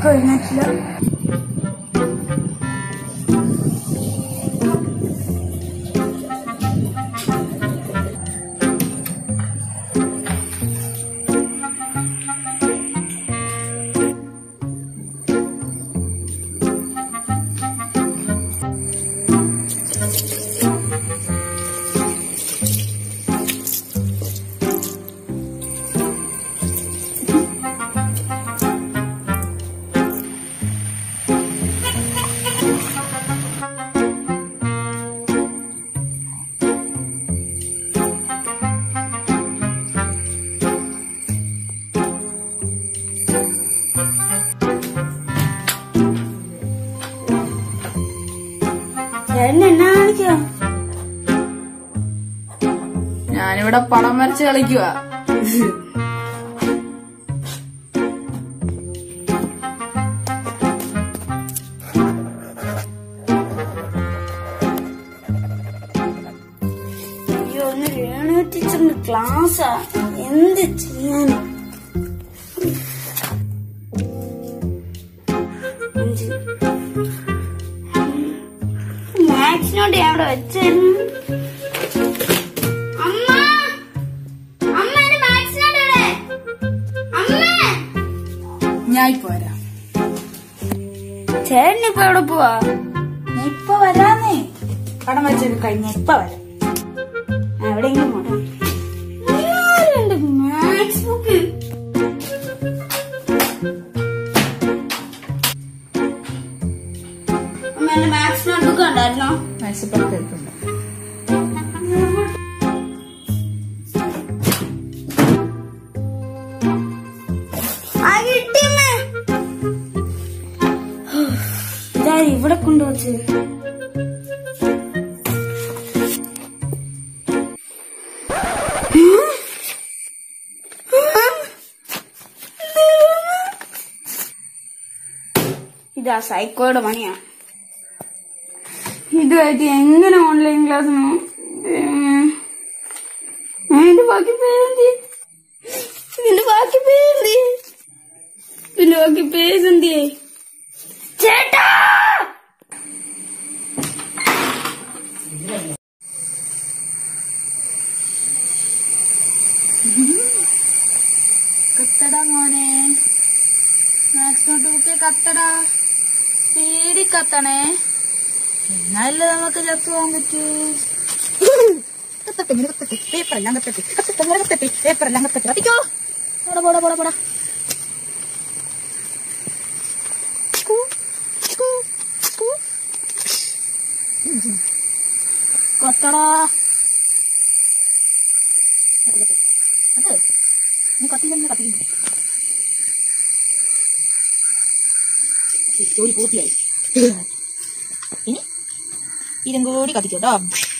ഉറക്കം എഴുന്നേറ്റില്ല ചേട്ടൻ എന്നാ കാണിക്കുക ഞാനിവിടെ പടം വരച്ച് കളിക്കുക അയ്യോ ഒന്ന് രേണു ടീച്ചറിന്റെ ക്ലാസ്സാ എന്ത് ചെയ്യാൻ മാത്സിനോട് ഞാൻ അവിടെ വെച്ചായിരുന്നു അമ്മ അമ്മ എന്റെ മാത്സിനോട് ഇവിടെ അമ്മ ഞാൻ ഇപ്പൊ വരാം ചേട്ടൻ ഇപ്പൊ എവിടെ പോവാ ഞാൻ ഇപ്പൊ വരാന്നേ പടം വരച്ചൊക്കെ കഴിഞ്ഞ ഇപ്പൊ വരാം എവിടെയെങ്കിലും പോട്ടെ എന്റെ മാത്സ് ബുക്ക് അമ്മ എന്റെ മാത്സ് നോട്ട് ബുക്ക് ഉണ്ടായിരുന്നോ മേശപ്പുറത്തിട്ടുണ്ട് ആ കിട്ടിയമ്മേ ഇതാ ഇവിടെ കൊണ്ടുവച്ച് ഇതാ സൈക്കോയുടെ പണിയാ ഇതുമായിട്ട് എങ്ങനെ ഓൺലൈൻ ക്ലാസ്സിന് ഇതിന്റെ ബാക്കി പേരെന്തി ഇതിന്റെ ബാക്കി പേരെന്തി ഇതിന്റെ ബാക്കി പേരെന്തി ചേട്ടാ കത്തടാ മോനെ മാത്സ് നോട്ട് ബുക്ക് കത്തടാ പേടി കത്തണേ എന്നാലല്ലേ നമുക്ക് ചത്തു പോകാൻ പറ്റൂ കത്തട്ടെ ഇങ്ങനെ കത്തട്ടെ പേപ്പറെല്ലാം കത്തട്ടെ കത്തട്ടെ ഇങ്ങനെ കത്തട്ടെ പേപ്പറെല്ലാം കത്തട്ടെ കത്തിക്കോ പോടാ പോടാ പോടാ പോടാ സ്കൂ, സ്കൂ, സ്കൂ. കത്തടാ കത്ത്, കത്ത്. നീ കത്തിയില്ലെങ്കിൽ കത്തിക്കുന്നു ജോലി പൂർത്തിയായി ഇനി ഇതും കൂടി കത്തിക്കോട്ടോ